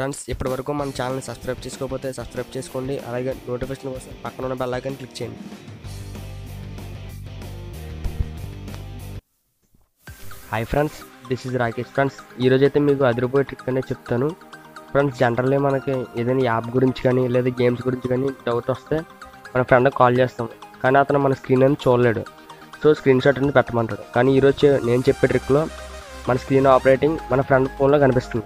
friends ఇప్పటివరకు మన ఛానల్ని సబ్స్క్రైబ్ చేసుకోకపోతే సబ్స్క్రైబ్ చేసుకోండి అలాగే నోటిఫికేషన్ కోసం పక్కన ఉన్న బెల్ ఐకాన్ క్లిక్ చేయండి hi friends this is Rakesh friends ఈరోజు అయితే మీకు అదిరిపోయే ట్రిక్ అనేది చెప్తాను ఫ్రెండ్స్ జనరల్లీ మనకి ఏదైనా యాప్ గురించి కానీ లేదా గేమ్స్ గురించి కానీ డౌట్ వస్తే మన ఫ్రెండ్కి కాల్ చేస్తాం కానీ అతను మన స్క్రీన్ అనేది చూడలేడు సో స్క్రీన్ షాట్ అనేది పెట్టమంటాడు కానీ ఈరోజు నేను చెప్పే ట్రిక్లో మన స్క్రీన్ ఆపరేటింగ్ మన ఫ్రెండ్ ఫోన్లో కనిపిస్తుంది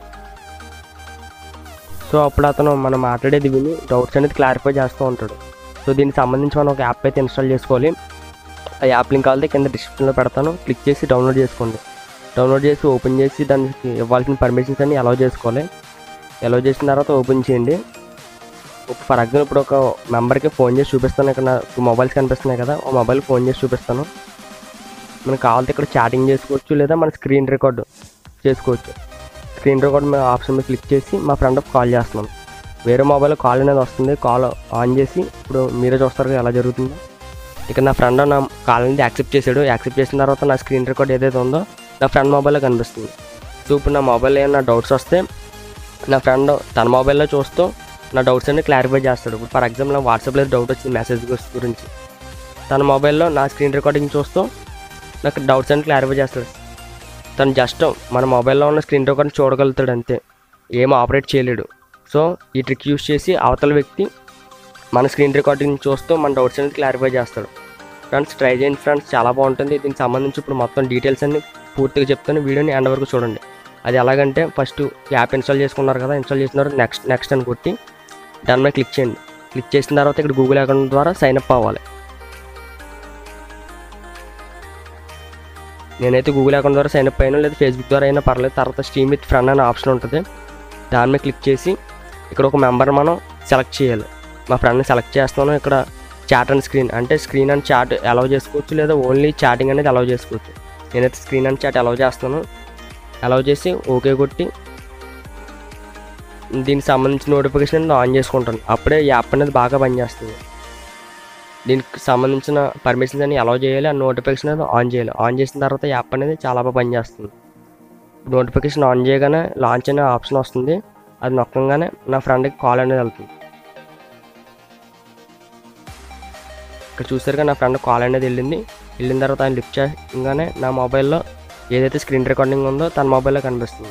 సో అప్పుడు అతను మనం మాట్లాడేది విని డౌట్స్ అనేది క్లారిఫై చేస్తూ ఉంటాడు సో దీనికి సంబంధించి మనం ఒక యాప్ అయితే ఇన్స్టాల్ చేసుకోవాలి ఆ యాప్ లింక్ కావాలంటే కింద డిస్క్రిప్షన్లో పెడతాను క్లిక్ చేసి డౌన్లోడ్ చేసుకోండి డౌన్లోడ్ చేసి ఓపెన్ చేసి దానికి ఇవ్వాల్సిన పర్మిషన్స్ అన్ని అలౌ చేసుకోవాలి అలౌ చేసిన తర్వాత ఓపెన్ చేయండి ఫర్ ఎగ్జాంపుల్ ఇప్పుడు ఒక మెంబర్కి ఫోన్ చేసి చూపిస్తాను ఇక్కడ నాకు మొబైల్స్ కనిపిస్తున్నాయి కదా ఆ మొబైల్ ఫోన్ చేసి చూపిస్తాను మనకు కావాలంటే ఇక్కడ చాటింగ్ చేసుకోవచ్చు లేదా మన స్క్రీన్ రికార్డు చేసుకోవచ్చు స్క్రీన్ రికార్డ్ మీద ఆప్షన్ మీద క్లిక్ చేసి మా ఫ్రెండ్ కాల్ చేస్తున్నాను వేరే మొబైల్ కాల్ అనేది వస్తుంది కాల్ ఆన్ చేసి ఇప్పుడు మీరే చూస్తారు కదా ఎలా జరుగుతుందో ఇక్కడ నా ఫ్రెండ్ నా కాల్ అనేది యాక్సెప్ట్ చేశాడు యాక్సెప్ట్ చేసిన తర్వాత నా స్క్రీన్ రికార్డ్ ఏదైతే ఉందో నా ఫ్రెండ్ మొబైల్లో కనిపిస్తుంది సో ఇప్పుడు నా మొబైల్లో ఏమైనా డౌట్స్ వస్తే నా ఫ్రెండ్ తన మొబైల్లో చూస్తూ నా డౌట్స్ అన్ని క్లారిఫై చేస్తాడు ఇప్పుడు ఫర్ ఎగ్జాంపుల్ నా వాట్సాప్లో డౌట్ వచ్చింది మెసేజ్ గురించి తన మొబైల్లో నా స్క్రీన్ రికార్డింగ్ చూస్తూ నాకు డౌట్స్ అన్ని క్లారిఫై చేస్తాడు తను జస్ట్ మన మొబైల్లో ఉన్న స్క్రీన్ రికార్డ్ చూడగలుగుతాడు అంతే ఏం ఆపరేట్ చేయలేడు సో ఈ ట్రిక్ యూస్ చేసి అవతల వ్యక్తి మన స్క్రీన్ రికార్డింగ్ చూస్తూ మన డౌట్స్ అనేది క్లారిఫై చేస్తాడు ఫ్రెండ్స్ ట్రై చేయండి ఫ్రెండ్స్ చాలా బాగుంటుంది దీనికి సంబంధించి ఇప్పుడు మొత్తం డీటెయిల్స్ అన్ని పూర్తిగా చెప్తాను వీడియోని ఎండ్ వరకు చూడండి అది ఎలాగంటే ఫస్ట్ యాప్ ఇన్స్టాల్ చేసుకున్నారు కదా ఇన్స్టాల్ చేసిన తర్వాత నెక్స్ట్ నెక్స్ట్ అని కొట్టి దాని మీద క్లిక్ చేయండి క్లిక్ చేసిన తర్వాత ఇక్కడ గూగుల్ అకౌంట్ ద్వారా సైన్ అప్ అవ్వాలి నేనైతే గూగుల్ అకౌంట్ ద్వారా సైన్ అప్ అయినా లేదా ఫేస్బుక్ ద్వారా అయినా పర్లేదు తర్వాత స్ట్రీమ్ విత్ ఫ్రెండ్ అనే ఆప్షన్ ఉంటుంది దాని మీద క్లిక్ చేసి ఇక్కడ ఒక మెంబర్ మనం సెలెక్ట్ చేయాలి మా ఫ్రెండ్ని సెలెక్ట్ చేస్తాను ఇక్కడ చాట్ అండ్ స్క్రీన్ అంటే స్క్రీన్ అండ్ చాట్ అలౌ చేసుకోవచ్చు లేదా ఓన్లీ చాటింగ్ అనేది అలౌ చేసుకోవచ్చు నేనైతే స్క్రీన్ అండ్ చాట్ అలౌ చేస్తాను అలౌ చేసి ఓకే కొట్టి దీనికి సంబంధించిన నోటిఫికేషన్ అనేది ఆన్ చేసుకుంటాను అప్పుడే ఈ యాప్ అనేది బాగా పనిచేస్తుంది దీనికి సంబంధించిన పర్మిషన్స్ అన్ని అలౌ చేయాలి ఆ నోటిఫికేషన్ అనేది ఆన్ చేయాలి ఆన్ చేసిన తర్వాత యాప్ అనేది చాలా బాగా పనిచేస్తుంది నోటిఫికేషన్ ఆన్ చేయగానే లాంచ్ అనే ఆప్షన్ వస్తుంది అది నొక్కగానే నా ఫ్రెండ్కి కాల్ అనేది వెళ్తుంది ఇక్కడ చూసారుగా నా ఫ్రెండ్ కాల్ అనేది వెళ్ళింది వెళ్ళిన తర్వాత ఆయన లిఫ్ట్ చేయగానే నా మొబైల్లో ఏదైతే స్క్రీన్ రికార్డింగ్ ఉందో తన మొబైల్లో కనిపిస్తుంది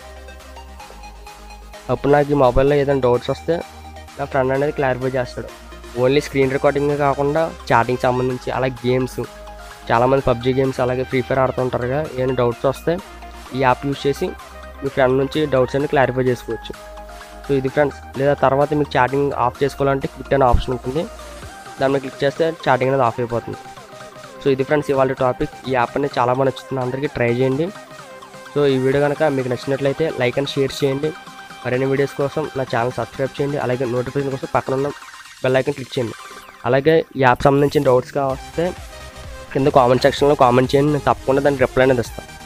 అప్పుడు నాకు ఈ మొబైల్లో ఏదైనా డౌట్స్ వస్తే నా ఫ్రెండ్ అనేది క్లారిఫై చేస్తాడు ఓన్లీ స్క్రీన్ రికార్డింగ్ కాకుండా చాటింగ్ సంబంధించి అలాగే గేమ్స్ చాలామంది పబ్జీ గేమ్స్ అలాగే ఫ్రీ ఫైర్ ఆడుతుంటారుగా ఏమైనా డౌట్స్ వస్తే ఈ యాప్ యూస్ చేసి మీ ఫ్రెండ్ నుంచి డౌట్స్ అన్ని క్లారిఫై చేసుకోవచ్చు సో ఇది ఫ్రెండ్స్ లేదా తర్వాత మీకు చాటింగ్ ఆఫ్ చేసుకోవాలంటే క్లిక్ అనే ఆప్షన్ ఉంటుంది దాని మీద క్లిక్ చేస్తే చాటింగ్ అనేది ఆఫ్ అయిపోతుంది సో ఇది ఫ్రెండ్స్ ఇవాళ టాపిక్ ఈ యాప్ అనేది చాలా బాగా నచ్చుతుంది అందరికీ ట్రై చేయండి సో ఈ వీడియో కనుక మీకు నచ్చినట్లయితే లైక్ అండ్ షేర్ చేయండి మరిన్ని వీడియోస్ కోసం నా ఛానల్ సబ్స్క్రైబ్ చేయండి అలాగే నోటిఫికేషన్ కోసం పక్కన ఉన్న బెల్ ఐకన్ క్లిక్ చేయండి అలాగే ఈ యాప్ సంబంధించిన డౌట్స్ కావస్తే కింద కామెంట్ సెక్షన్లో కామెంట్ చేయండి నేను తప్పకుండా దానికి రిప్లై అనేది ఇస్తాను